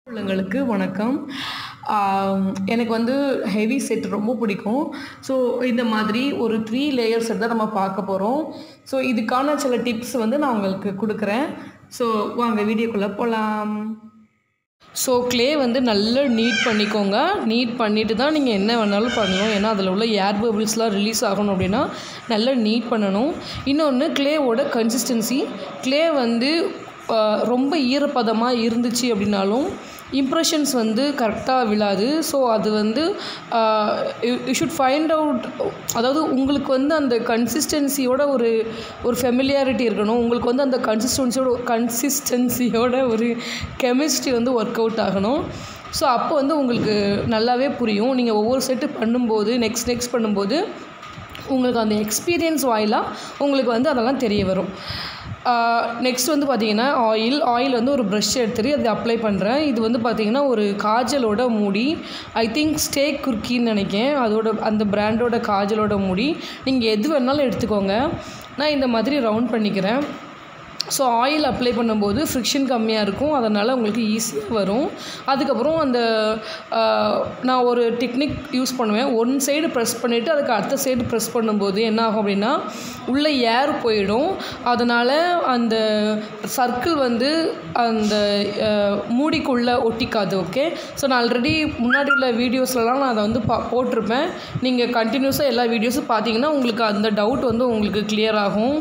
உள்ளங்களுக்கு வணக்கம் ஆம், எனக்கு வந்து ஹெவி செட் ரொம்ப பிடிக்கும் ஸோ இந்த மாதிரி ஒரு த்ரீ லேயர் செட் தான் நம்ம பார்க்க போகிறோம் ஸோ இதுக்கான சில டிப்ஸ் வந்து நான் உங்களுக்கு கொடுக்குறேன் ஸோ வாங்க வீடியோக்குள்ளே போகலாம் ஸோ க்ளே வந்து நல்லா நீட் பண்ணிக்கோங்க நீட் பண்ணிட்டு தான் நீங்கள் என்ன வேணாலும் பண்ணணும் ஏன்னா அதில் உள்ள ஏர் பபிள்ஸ்லாம் ரிலீஸ் ஆகணும் அப்படின்னா நல்லா நீட் பண்ணணும் இன்னொன்று க்ளேவோட கன்சிஸ்டன்சி க்ளே வந்து ஆஹ், ரொம்ப ஈரப்பதமாக இருந்துச்சு அப்படின்னாலும் இம்ப்ரெஷன்ஸ் வந்து கரெக்டாக விழாது ஸோ அது வந்து யூ ஷுட் ஃபைண்ட் அவுட் அதாவது உங்களுக்கு வந்து அந்த கன்சிஸ்டன்சியோட ஒரு ஒரு ஃபெமிலியாரிட்டி இருக்கணும் உங்களுக்கு வந்து அந்த கன்சிஸ்டன்சியோட கன்சிஸ்டன்சியோட ஒரு கெமிஸ்ட்ரி வந்து ஒர்க் அவுட் ஆகணும் ஸோ அப்போ வந்து உங்களுக்கு நல்லாவே புரியும் நீங்கள் ஒவ்வொரு செட்டு பண்ணும்போது நெக்ஸ்ட் நெக்ஸ்ட் பண்ணும்போது உங்களுக்கு அந்த எக்ஸ்பீரியன்ஸ் வாயிலாக உங்களுக்கு வந்து அதெல்லாம் தெரிய வரும் நெக்ஸ்ட் வந்து பார்த்தீங்கன்னா ஆயில் ஆயில் வந்து ஒரு ப்ரஷ் எடுத்துட்டு அதை அப்ளை பண்ணுறேன் இது வந்து பார்த்தீங்கன்னா ஒரு காஜலோட மூடி ஐ திங்க் ஸ்டேக் குர்க்கின்னு நினைக்கிறேன் அதோட அந்த பிராண்டோட காஜலோட மூடி நீங்கள் எது வேணாலும் எடுத்துக்கோங்க நான் இந்த மாதிரி ரவுண்ட் பண்ணிக்கிறேன் ஸோ ஆயில் அப்ளை பண்ணும்போது ஃப்ரிக்ஷன் கம்மியாக இருக்கும் அதனால் உங்களுக்கு ஈஸியாக வரும் அதுக்கப்புறம் அந்த ஆஹ், நான் ஒரு டெக்னிக் யூஸ் பண்ணுவேன் ஒன் சைடு ப்ரெஸ் பண்ணிவிட்டு அதுக்கு அடுத்த சைடு ப்ரெஸ் பண்ணும்போது என்ன ஆகும் அப்படின்னா உள்ளே ஏர் போயிடும் அதனால் அந்த சர்க்கிள் வந்து அந்த ஆஹ், மூடிக்குள்ளே ஒட்டிக்காது ஓகே ஸோ நான் ஆல்ரெடி முன்னாடி உள்ள வீடியோஸ்லலாம் நான் அதை வந்து பா போட்டிருப்பேன் நீங்கள் கண்டினியூஸாக எல்லா வீடியோஸும் பார்த்தீங்கன்னா உங்களுக்கு அந்த டவுட் வந்து உங்களுக்கு clear ஆகும்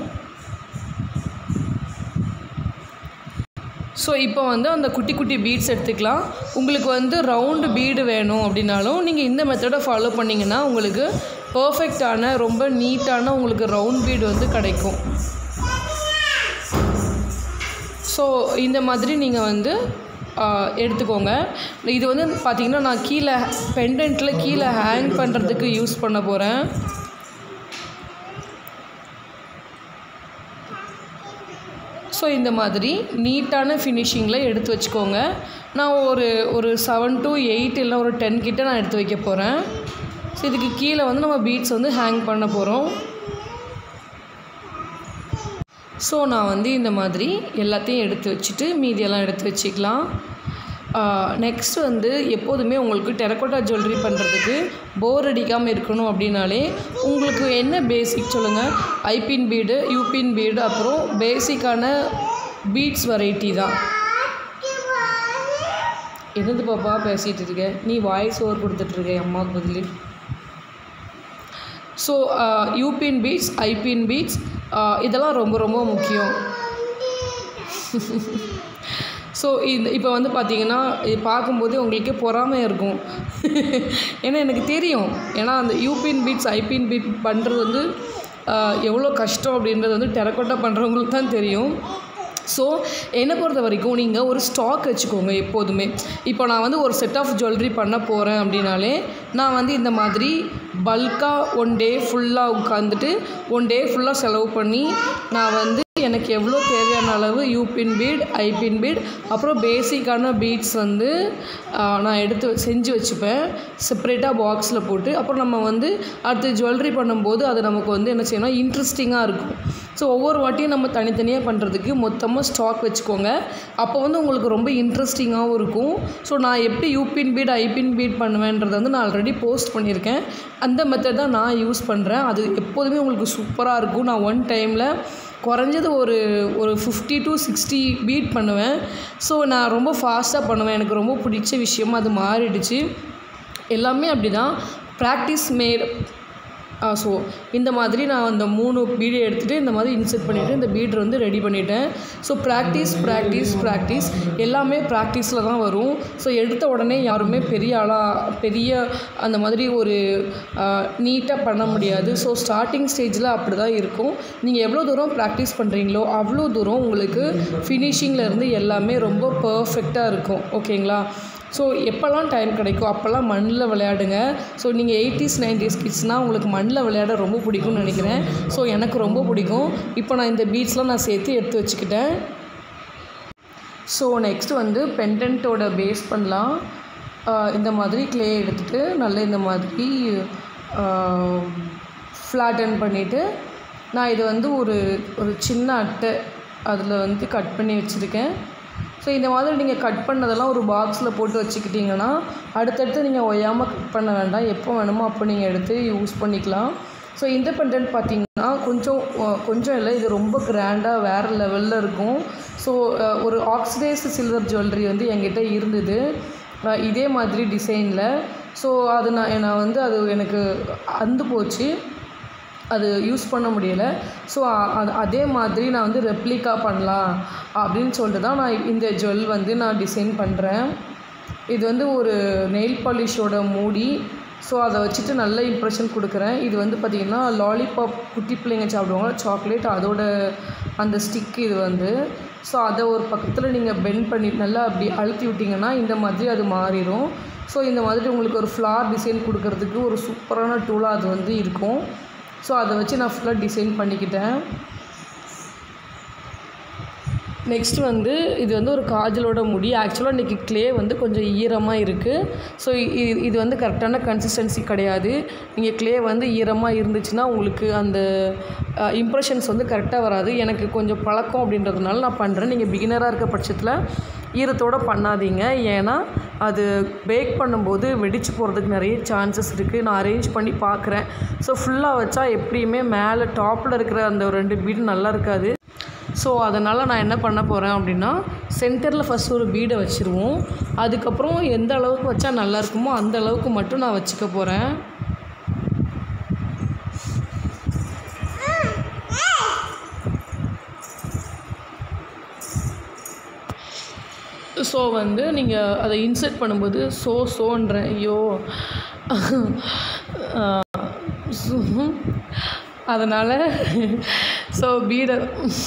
ஸோ இப்போ வந்து அந்த குட்டி குட்டி பீட்ஸ் எடுத்துக்கலாம் உங்களுக்கு வந்து ரவுண்டு பீடு வேணும் அப்படின்னாலும் நீங்கள் இந்த மெத்தடை ஃபாலோ பண்ணிங்கன்னா உங்களுக்கு பர்ஃபெக்டான ரொம்ப நீட்டான உங்களுக்கு ரவுண்ட் பீடு வந்து கிடைக்கும் ஸோ இந்த மாதிரி நீங்கள் வந்து ஆ, எடுத்துக்கோங்க இது வந்து பார்த்திங்கன்னா நான் கீழே பெண்டன்ட்டில் கீழே ஹேங் பண்ணுறதுக்கு யூஸ் பண்ண போகிறேன் ஸோ இந்த மாதிரி நீட்டான ஃபினிஷிங்கில் எடுத்து வச்சுக்கோங்க நான் ஒரு ஒரு செவன் to எயிட் இல்லை ஒரு டென் கிட்ட நான் எடுத்து வைக்க போகிறேன் ஸோ இதுக்கு கீழே வந்து நம்ம பீட்ஸ் வந்து ஹேங் பண்ண போகிறோம் ஸோ நான் வந்து இந்த மாதிரி எல்லாத்தையும் எடுத்து வச்சுட்டு மீதியெல்லாம் எடுத்து வச்சுக்கலாம் நெக்ஸ்ட் வந்து எப்போதுமே உங்களுக்கு டெரக்கோட்டா ஜுவல்லரி பண்ணுறதுக்கு போர் அடிக்காமல் இருக்கணும் அப்படின்னாலே உங்களுக்கு என்ன பேசிக் சொல்லுங்கள் ஐபின் பீடு யூபின் பீடு அப்புறம் பேசிக்கான பீட்ஸ் வெரைட்டி தான் என்னது பாப்பா பேசிகிட்டு இருக்க நீ வாய்ஸ் ஓவர் கொடுத்துட்ருக்க அம்மாவுக்கு பதில் so U pin beads eye pin beads இதெல்லாம் ரொம்ப ரொம்ப முக்கியம் ஸோ இந்த இப்போ வந்து பார்த்தீங்கன்னா இது பார்க்கும்போதே உங்களுக்கே பொறாமை இருக்கும் ஏன்னா எனக்கு தெரியும் ஏன்னா அந்த யூபின் பீட்ஸ் ஐபின் பீட் பண்ணுறது வந்து ஆஹ், எவ்வளோ கஷ்டம் அப்படின்றது வந்து டெரக்கோட்டா பண்ணுறவங்களுக்கு தான் தெரியும் ஸோ என்னை பொறுத்த வரைக்கும் நீங்கள் ஒரு ஸ்டாக் வச்சுக்கோங்க எப்போதுமே இப்போ நான் வந்து ஒரு செட் ஆஃப் ஜுவல்லரி பண்ண போகிறேன் அப்படின்னாலே நான் வந்து இந்த மாதிரி பல்காக ஒன் டே ஃபுல்லாக உட்காந்துட்டு ஒன் டே ஃபுல்லாக செலவு பண்ணி நான் வந்து எனக்கு எவ்வளோ தேவையான அளவு யூபின் பீட் ஐபின் பீட் அப்புறம் பேசிக்கான பீட்ஸ் வந்து ஆஹ், நான் எடுத்து வ- செஞ்சு வச்சுப்பேன் செப்பரேட்டாக பாக்ஸில் போட்டு அப்புறம் நம்ம வந்து அடுத்து ஜுவல்லரி பண்ணும்போது அது நமக்கு வந்து என்ன செய்யணும் இன்ட்ரெஸ்டிங்காக இருக்கும் ஸோ ஒவ்வொரு வாட்டியும் நம்ம தனித்தனியாக பண்ணுறதுக்கு மொத்தமாக ஸ்டாக் வச்சுக்கோங்க அப்போ வந்து உங்களுக்கு ரொம்ப இன்ட்ரெஸ்டிங்காகவும் இருக்கும் ஸோ நான் எப்படி யூபின் பீட் ஐபின் பீட் பண்ணுவேன்றதை வந்து நான் ஆல்ரெடி போஸ்ட் பண்ணியிருக்கேன் அந்த மெத்தட் தான் நான் யூஸ் பண்ணுறேன் அது எப்போதுமே உங்களுக்கு சூப்பராக இருக்கும் நான் ஒன் டைமில் குறைஞ்சது ஒரு ஒரு ஃபிஃப்டி டு சிக்ஸ்டி பீட் பண்ணுவேன் ஸோ நான் ரொம்ப ஃபாஸ்ட்டாக பண்ணுவேன் எனக்கு ரொம்ப பிடிச்ச விஷயமா அது மாறிடுச்சு எல்லாமே அப்படி தான் ப்ராக்டிஸ் மேட் ஸோ இந்த மாதிரி நான் அந்த மூணு பீடை எடுத்துகிட்டு இந்த மாதிரி இன்செர்ட் பண்ணிவிட்டு இந்த பீடர் வந்து ரெடி பண்ணிட்டேன் ஸோ ப்ராக்டிஸ் ப்ராக்டிஸ் ப்ராக்டிஸ் எல்லாமே ப்ராக்டிஸில் தான் வரும் ஸோ எடுத்த உடனே யாருமே பெரிய ஆளாக பெரிய அந்த மாதிரி ஒரு நீட்டாக பண்ண முடியாது ஸோ ஸ்டார்டிங் ஸ்டேஜில் அப்படி தான் இருக்கும் நீங்கள் எவ்வளோ தூரம் ப்ராக்டிஸ் பண்ணுறீங்களோ அவ்வளோ தூரம் உங்களுக்கு ஃபினிஷிங்கில் இருந்து எல்லாமே ரொம்ப பர்ஃபெக்டாக இருக்கும் ஓகேங்களா ஸோ எப்போல்லாம் டைம் கிடைக்கும் அப்போல்லாம் மண்ணில் விளையாடுங்க ஸோ நீங்கள் எயிட்டிஸ் நைன்டிஸ் கிட்ஸ்னால் உங்களுக்கு மண்ணில் விளையாட ரொம்ப பிடிக்கும்னு நினைக்கிறேன் ஸோ எனக்கு ரொம்ப பிடிக்கும் இப்போ நான் இந்த பீட்ஸ்லாம் நான் சேர்த்து எடுத்து வச்சுக்கிட்டேன் ஸோ நெக்ஸ்ட் வந்து பெண்டன்ட்டோட பேஸ் பண்ணலாம் ஆஹ் இந்த மாதிரி க்ளே எடுத்துகிட்டு நல்லா இந்த மாதிரி ஃப்ளாட்டன் பண்ணிவிட்டு நான் இது வந்து ஒரு ஒரு சின்ன அட்டை அதில் வந்து கட் பண்ணி வச்சுருக்கேன் ஸோ இந்த மாதிரி நீங்கள் கட் பண்ணதெல்லாம் ஒரு பாக்ஸில் போட்டு வச்சுக்கிட்டிங்கன்னா அடுத்தடுத்து நீங்கள் ஒய்யாமல் கட் பண்ண வேண்டாம் எப்போ வேணுமோ அப்போ நீங்கள் எடுத்து யூஸ் பண்ணிக்கலாம் ஸோ இந்த பெண்டன்ட் பார்த்தீங்கன்னா கொஞ்சம் அஹ், கொஞ்சம் இல்லை இது ரொம்ப கிராண்டாக வேறு லெவலில் இருக்கும் ஸோ ஒரு ஆக்சிடைஸ் சில்வர் ஜுவல்லரி வந்து என்கிட்ட இருந்தது அஹ், இதே மாதிரி டிசைனில் ஸோ அது நான் நான் வந்து அது எனக்கு அந்து போச்சு அது யூஸ் பண்ண முடியலை ஸோ அது அதே மாதிரி நான் வந்து ரெப்ளிகா பண்ணலாம் அப்படின்னு சொல்லிட்டு தான் நான் இந்த ஜுவல் வந்து நான் டிசைன் பண்ணுறேன் இது வந்து ஒரு நெயில் பாலிஷோட மூடி ஸோ அதை வச்சுட்டு நல்ல இம்ப்ரெஷன் கொடுக்குறேன் இது வந்து பார்த்திங்கன்னா லாலிபாப் குட்டி பிள்ளைங்க சாப்பிடுவாங்க சாக்லேட் அதோட அந்த ஸ்டிக் இது வந்து ஸோ அதை ஒரு பக்கத்தில் நீங்கள் பெண்ட் பண்ணி நல்லா அப்படி அழுத்தி விட்டிங்கன்னா இந்த மாதிரி அது மாறிடும் ஸோ இந்த மாதிரி உங்களுக்கு ஒரு ஃப்ளார் டிசைன் கொடுக்கறதுக்கு ஒரு சூப்பரான டூலாக அது வந்து இருக்கும் ஸோ அதை வச்சு நான் ஃபுல்லாக டிசைன் பண்ணிக்கிட்டேன் நெக்ஸ்ட் வந்து இது வந்து ஒரு காஜலோட முடி ஆக்சுவலாக இன்றைக்கி க்ளே வந்து கொஞ்சம் ஈரமாக இருக்குது ஸோ இது இது வந்து கரெக்டான கன்சிஸ்டன்சி கிடையாது நீங்கள் க்ளே வந்து ஈரமாக இருந்துச்சுன்னா உங்களுக்கு அந்த இம்ப்ரெஷன்ஸ் வந்து கரெக்டாக வராது எனக்கு கொஞ்சம் பழக்கம் அப்படின்றதுனால நான் பண்ணுறேன் நீங்கள் பிகினராக இருக்க பட்சத்தில் ஈரத்தோடு பண்ணாதீங்க ஏன்னா அது பேக் பண்ணும்போது வெடிச்சு போகிறதுக்கு நிறைய சான்சஸ் இருக்குது நான் அரேஞ்ச் பண்ணி பார்க்குறேன் ஸோ ஃபுல்லாக வச்சா எப்படியுமே மேலே டாப்பில் இருக்கிற அந்த ஒரு ரெண்டு பீடு நல்லா இருக்காது ஸோ அதனால் நான் என்ன பண்ண போகிறேன் அப்படின்னா சென்டரில் ஃபஸ்ட் ஒரு பீடை வச்சுருவோம் அதுக்கப்புறம் எந்த அளவுக்கு வச்சா நல்லா இருக்குமோ அந்த அளவுக்கு மட்டும் நான் வச்சுக்க போகிறேன் ஸோ வந்து நீங்கள் அதை இன்சர்ட் பண்ணும்போது ஸோ ஸோன்றேன் ஐயோ அதனால் ஸோ பீடை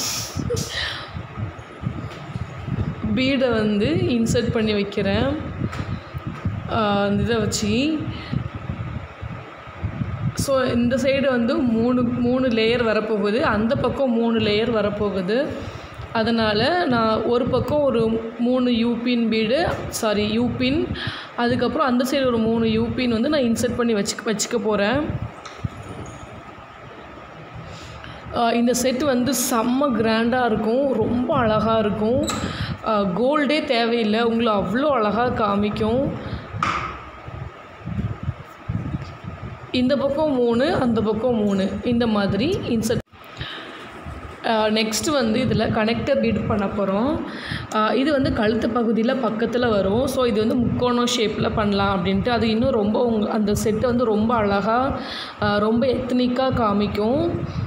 பீடை வந்து இன்சர்ட் பண்ணி வைக்கிறேன் ஆஹ் அந்த இதை வச்சு ஸோ இந்த சைடு வந்து மூணு மூணு லேயர் வரப்போகுது அந்த பக்கம் மூணு லேயர் வரப்போகுது அதனால் நான் ஒரு பக்கம் ஒரு மூணு யூபின் பீடு சாரி யூபின் அதுக்கப்புறம் அந்த சைடு ஒரு மூணு யூபின் வந்து நான் இன்சர்ட் பண்ணி வச்சுக்க வச்சுக்க போகிறேன் ஆஹ் இந்த செட் வந்து செம்ம கிராண்டாக இருக்கும் ரொம்ப அழகாக இருக்கும் கோல்டே தேவையில்லை உங்களை அவ்வளோ அழகாக காமிக்கும் இந்த பக்கம் மூணு அந்த பக்கம் மூணு இந்த மாதிரி இன்சர்ட் நெக்ஸ்ட் வந்து இதில் கனெக்டர் பீட் பண்ண போகிறோம் இது வந்து கழுத்து பகுதியில் பக்கத்தில் வரும் ஸோ இது வந்து முக்கோணம் ஷேப்பில் பண்ணலாம் அப்படின்ட்டு அது இன்னும் ரொம்ப உங்க அந்த செட்டை வந்து ரொம்ப அழகாக ரொம்ப எத்னிக்காக காமிக்கும்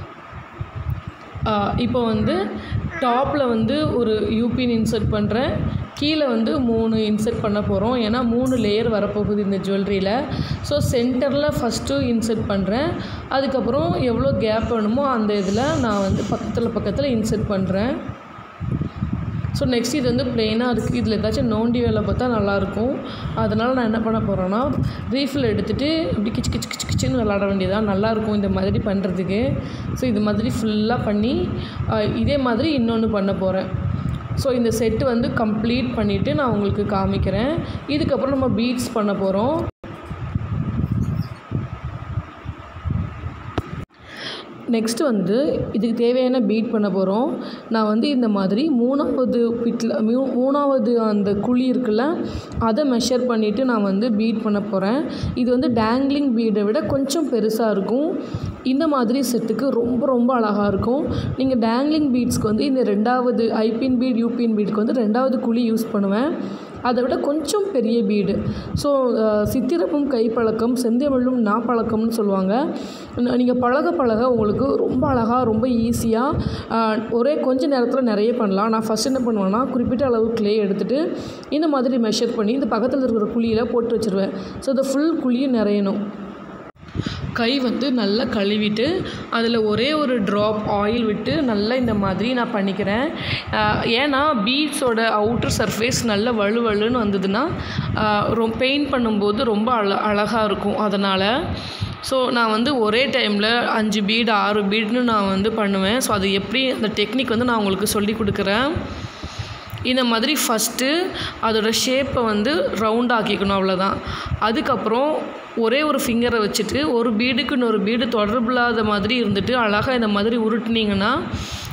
இப்போ வந்து டாப்பில் வந்து ஒரு யூபின் இன்சர்ட் பண்ணுறேன் கீழே வந்து மூணு இன்சர்ட் பண்ண போகிறோம் ஏன்னா மூணு லேயர் வரப்போகுது இந்த ஜுவல்லரியில் ஸோ சென்டரில் ஃபஸ்ட்டு இன்சர்ட் பண்ணுறேன் அதுக்கப்புறம் எவ்வளோ கேப் வேணுமோ அந்த இதில் நான் வந்து பக்கத்தில் பக்கத்தில் இன்சர்ட் பண்ணுறேன் ஸோ நெக்ஸ்ட் இது வந்து ப்ளெயினாக இருக்குது இதில் ஏதாச்சும் நோண்டி வேலை பார்த்தா நல்லாயிருக்கும் அதனால் நான் என்ன பண்ண போகிறேன்னா ரீஃபில் எடுத்துகிட்டு இப்படி கிச்சு கிச்சு கிச்சு கிச்சுன்னு விளாட வேண்டியதாக நல்லாயிருக்கும் இந்த மாதிரி பண்ணுறதுக்கு ஸோ இது மாதிரி ஃபுல்லாக பண்ணி ஆஹ், இதே மாதிரி இன்னொன்று பண்ண போகிறேன் ஸோ இந்த செட்டு வந்து கம்ப்ளீட் பண்ணிவிட்டு நான் உங்களுக்கு காமிக்கிறேன் இதுக்கப்புறம் நம்ம பீட்ஸ் பண்ண போகிறோம் நெக்ஸ்ட்டு வந்து இதுக்கு தேவையான பீட் பண்ண போகிறோம் நான் வந்து இந்த மாதிரி மூணாவது பிட்டில் மூ மூணாவது அந்த குழி இருக்குல்ல அதை மெஷர் பண்ணிவிட்டு நான் வந்து பீட் பண்ண போகிறேன் இது வந்து டேங்லிங் பீடை விட கொஞ்சம் பெருசாக இருக்கும் இந்த மாதிரி செட்டுக்கு ரொம்ப ரொம்ப அழகாக இருக்கும் நீங்கள் டேங்லிங் பீட்ஸ்க்கு வந்து இந்த ரெண்டாவது ஐபின் பீட் யூபின் பீடுக்கு வந்து ரெண்டாவது குழி யூஸ் பண்ணுவேன் அதை விட கொஞ்சம் பெரிய பீடு ஸோ சித்திரமும் கைப்பழக்கம் செந்தமிழும் நாப்பழக்கம்னு சொல்லுவாங்க நீங்கள் பழக பழக உங்களுக்கு ரொம்ப அழகாக ரொம்ப ஈஸியாக ஒரே கொஞ்ச நேரத்தில் நிறைய பண்ணலாம் நான் ஃபஸ்ட் என்ன பண்ணுவேன்னா குறிப்பிட்ட அளவு க்ளே எடுத்துகிட்டு இந்த மாதிரி மெஷர் பண்ணி இந்த பக்கத்தில் இருக்கிற குழியில் போட்டு வச்சுருவேன் ஸோ இந்த ஃபுல் குழியும் நிறையணும் கை வந்து நல்லா கழுவிட்டு அதில் ஒரே ஒரு ட்ராப் ஆயில் விட்டு நல்லா இந்த மாதிரி நான் பண்ணிக்கிறேன் ஆஹ் ஏன்னா பீட்ஸோட அவுட்டர் சர்ஃபேஸ் நல்ல வலுவலுன்னு வந்ததுன்னா ரொம்ப பெயிண்ட் பண்ணும்போது ரொம்ப அழ அழகாக இருக்கும் அதனால் ஸோ நான் வந்து ஒரே டைமில் அஞ்சு பீடு ஆறு பீடுன்னு நான் வந்து பண்ணுவேன் ஸோ அது எப்படி அந்த டெக்னிக் வந்து நான் உங்களுக்கு சொல்லி கொடுக்குறேன் இந்த மாதிரி ஃபஸ்ட்டு அதோட ஷேப்பை வந்து ரவுண்ட் ஆக்கிக்கணும் அவ்வளோதான் அதுக்கப்புறம் ஒரே ஒரு ஃபிங்கரை வச்சுட்டு ஒரு பீடுக்கு இன்னொரு பீடு தொடர்பில்லாத மாதிரி இருந்துட்டு அழகாக இந்த மாதிரி உருட்டுனீங்கன்னா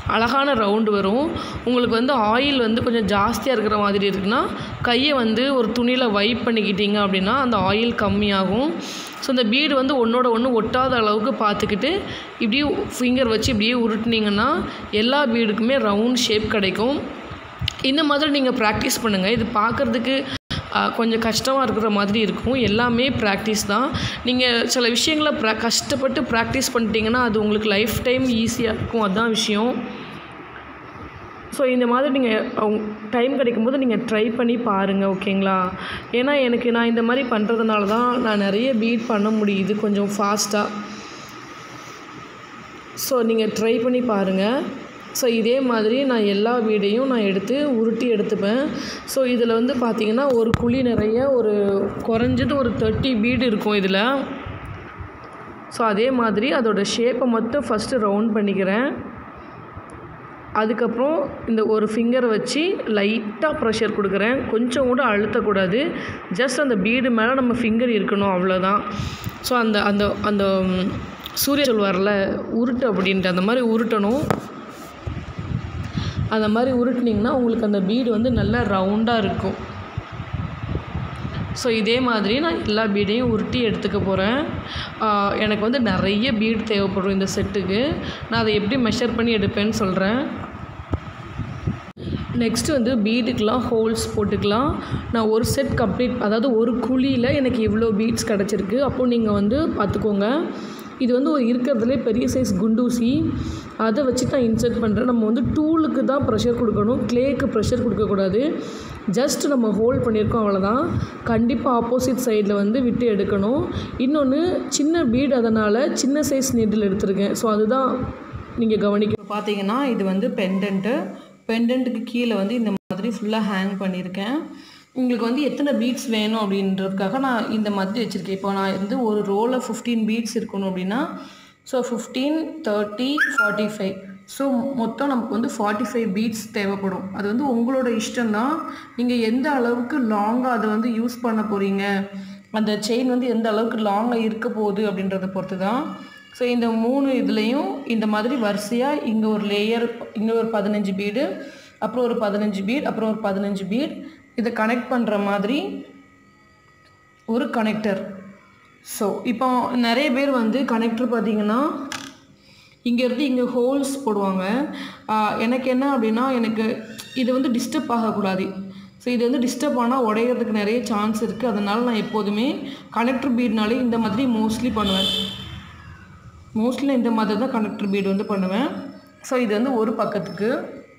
அழகான ரவுண்டு வரும் உங்களுக்கு வந்து ஆயில் வந்து கொஞ்சம் ஜாஸ்தியாக இருக்கிற மாதிரி இருக்குன்னா கையை வந்து ஒரு துணியில் வைப் பண்ணிக்கிட்டீங்க அப்படின்னா அந்த ஆயில் கம்மியாகும் ஸோ இந்த பீடு வந்து ஒன்றோட ஒன்று ஒட்டாத அளவுக்கு பார்த்துக்கிட்டு இப்படியே ஃபிங்கர் வச்சு இப்படியே உருட்டுனீங்கன்னா எல்லா பீடுக்குமே ரவுண்ட் ஷேப் கிடைக்கும் இந்த மாதிரி நீங்கள் ப்ராக்டிஸ் பண்ணுங்கள் இது பார்க்குறதுக்கு கொஞ்சம் கஷ்டமாக இருக்கிற மாதிரி இருக்கும் எல்லாமே ப்ராக்டிஸ் தான் நீங்கள் சில விஷயங்களை ப்ரா கஷ்டப்பட்டு ப்ராக்டிஸ் பண்ணிட்டீங்கன்னா அது உங்களுக்கு லைஃப் டைம் ஈஸியாக இருக்கும் அதுதான் விஷயம் ஸோ இந்த மாதிரி நீங்கள் டைம் கிடைக்கும்போது நீங்கள் ட்ரை பண்ணி பாருங்கள் ஓகேங்களா ஏன்னா எனக்கு நான் இந்த மாதிரி பண்ணுறதுனால தான் நான் நிறைய பீட் பண்ண முடியுது கொஞ்சம் ஃபாஸ்ட்டாக ஸோ நீங்கள் ட்ரை பண்ணி பாருங்கள் ஸோ இதே மாதிரி நான் எல்லா வீடையும் நான் எடுத்து உருட்டி எடுத்துப்பேன் ஸோ இதில் வந்து பார்த்திங்கன்னா ஒரு குழி நிறைய ஒரு குறைஞ்சது ஒரு தேர்ட்டி பீடு இருக்கும் இதில் ஸோ அதே மாதிரி அதோட ஷேப்பை மட்டும் ஃபஸ்ட்டு ரவுண்ட் பண்ணிக்கிறேன் அதுக்கப்புறம் இந்த ஒரு ஃபிங்கரை வச்சு லைட்டாக ப்ரெஷர் கொடுக்குறேன் கொஞ்சம் கூட அழுத்தக்கூடாது ஜஸ்ட் அந்த பீடு மேலே நம்ம ஃபிங்கர் இருக்கணும் அவ்வளோதான் ஸோ அந்த அந்த அந்த சூரிய சொல்வார்ல உருட்டு அப்படின்ட்டு அந்த மாதிரி உருட்டணும் அந்த மாதிரி உருட்டினீங்கன்னா உங்களுக்கு அந்த பீடு வந்து நல்லா ரவுண்டாக இருக்கும் ஸோ இதே மாதிரி நான் எல்லா பீடையும் உருட்டி எடுத்துக்க போகிறேன் எனக்கு வந்து நிறைய பீடு தேவைப்படும் இந்த செட்டுக்கு நான் அதை எப்படி மெஷர் பண்ணி எடுப்பேன்னு சொல்கிறேன் நெக்ஸ்ட்டு வந்து பீடுக்கெலாம் ஹோல்ஸ் போட்டுக்கலாம் நான் ஒரு செட் கம்ப்ளீட் அதாவது ஒரு குழியில் எனக்கு இவ்வளோ பீட்ஸ் கிடச்சிருக்கு அப்போது நீங்கள் வந்து பார்த்துக்கோங்க இது வந்து ஒரு இருக்கிறதுலே பெரிய சைஸ் குண்டூசி அதை வச்சு நான் இன்சர்ட் பண்ணுறேன் நம்ம வந்து டூலுக்கு தான் ப்ரெஷர் கொடுக்கணும் க்ளேக்கு ப்ரெஷர் கொடுக்கக்கூடாது ஜஸ்ட் நம்ம ஹோல்ட் பண்ணியிருக்கோம் அவ்வளோதான் கண்டிப்பாக ஆப்போசிட் சைடில் வந்து விட்டு எடுக்கணும் இன்னொன்று சின்ன பீடு அதனால் சின்ன சைஸ் நீடில் எடுத்திருக்கேன் ஸோ அதுதான் நீங்கள் கவனிக்க பார்த்தீங்கன்னா இது வந்து பெண்டன்ட்டு பெண்டன்ட்டுக்கு கீழே வந்து இந்த மாதிரி ஃபுல்லாக ஹேங் பண்ணியிருக்கேன் உங்களுக்கு வந்து எத்தனை பீட்ஸ் வேணும் அப்படின்றதுக்காக நான் இந்த மாதிரி வச்சுருக்கேன் இப்போ நான் வந்து ஒரு ரோவில் ஃபிஃப்டீன் பீட்ஸ் இருக்கணும் அப்படின்னா so fifteen thirty forty five so மொத்தம் நமக்கு வந்து ஃபார்ட்டி ஃபைவ் பீட்ஸ் தேவைப்படும் அது வந்து உங்களோட இஷ்டம்தான் நீங்கள் எந்த அளவுக்கு லாங்காக அதை வந்து யூஸ் பண்ண போகிறீங்க அந்த செயின் வந்து எந்த அளவுக்கு லாங்காக இருக்க போகுது அப்படின்றத பொறுத்து தான் ஸோ இந்த மூணு இதுலேயும் இந்த மாதிரி வரிசையாக இங்கே ஒரு லேயர் இங்கே ஒரு பதினஞ்சு பீடு அப்புறம் ஒரு பதினஞ்சு பீட் அப்புறம் ஒரு பதினஞ்சு பீட் இதை கனெக்ட் பண்ணுற மாதிரி ஒரு கனெக்டர் ஸோ இப்போ நிறைய பேர் வந்து கனெக்டர் பார்த்திங்கன்னா இங்கேருந்து இங்கே ஹோல்ஸ் போடுவாங்க எனக்கு என்ன அப்படின்னா எனக்கு இது வந்து டிஸ்டர்ப் ஆகக்கூடாது ஸோ இது வந்து டிஸ்டர்ப் ஆனால் உடையிறதுக்கு நிறைய சான்ஸ் இருக்குது அதனால் நான் எப்போதுமே கனெக்டர் பீட்னாலே இந்த மாதிரி மோஸ்ட்லி பண்ணுவேன் மோஸ்ட்லி இந்த மாதிரி தான் கனெக்டர் பீடு வந்து பண்ணுவேன் ஸோ இது வந்து ஒரு பக்கத்துக்கு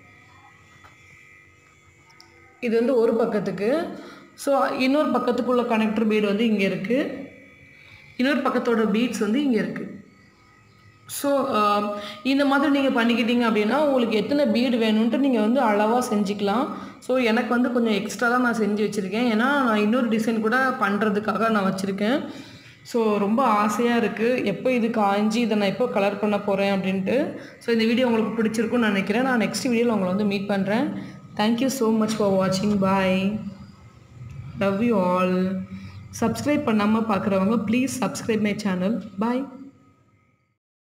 இது வந்து ஒரு பக்கத்துக்கு ஸோ இன்னொரு பக்கத்துக்குள்ள கனெக்டர் பீடு வந்து இங்கே இருக்குது இன்னொரு பக்கத்தோட பீட்ஸ் வந்து இங்கே இருக்குது ஸோ இந்த மாதிரி நீங்கள் பண்ணிக்கிட்டீங்க அப்படின்னா உங்களுக்கு எத்தனை பீடு வேணும்ன்ட்டு நீங்கள் வந்து அளவாக செஞ்சுக்கலாம் ஸோ எனக்கு வந்து கொஞ்சம் எக்ஸ்ட்ரா தான் நான் செஞ்சு வச்சுருக்கேன் ஏன்னா நான் இன்னொரு டிசைன் கூட பண்ணுறதுக்காக நான் வச்சுருக்கேன் ஸோ ரொம்ப ஆசையாக இருக்குது எப்போ இது காஞ்சி இதை நான் எப்போ கலர் பண்ண போகிறேன் அப்படின்ட்டு ஸோ இந்த வீடியோ உங்களுக்கு பிடிச்சிருக்குன்னு நினைக்கிறேன் நான் நெக்ஸ்ட் வீடியோவில் உங்களை வந்து மீட் பண்ணுறேன் தேங்க்யூ ஸோ மச் ஃபார் வாட்சிங் bye love you all subscribe பண்ணாமல் பார்க்குறவங்க please subscribe my channel bye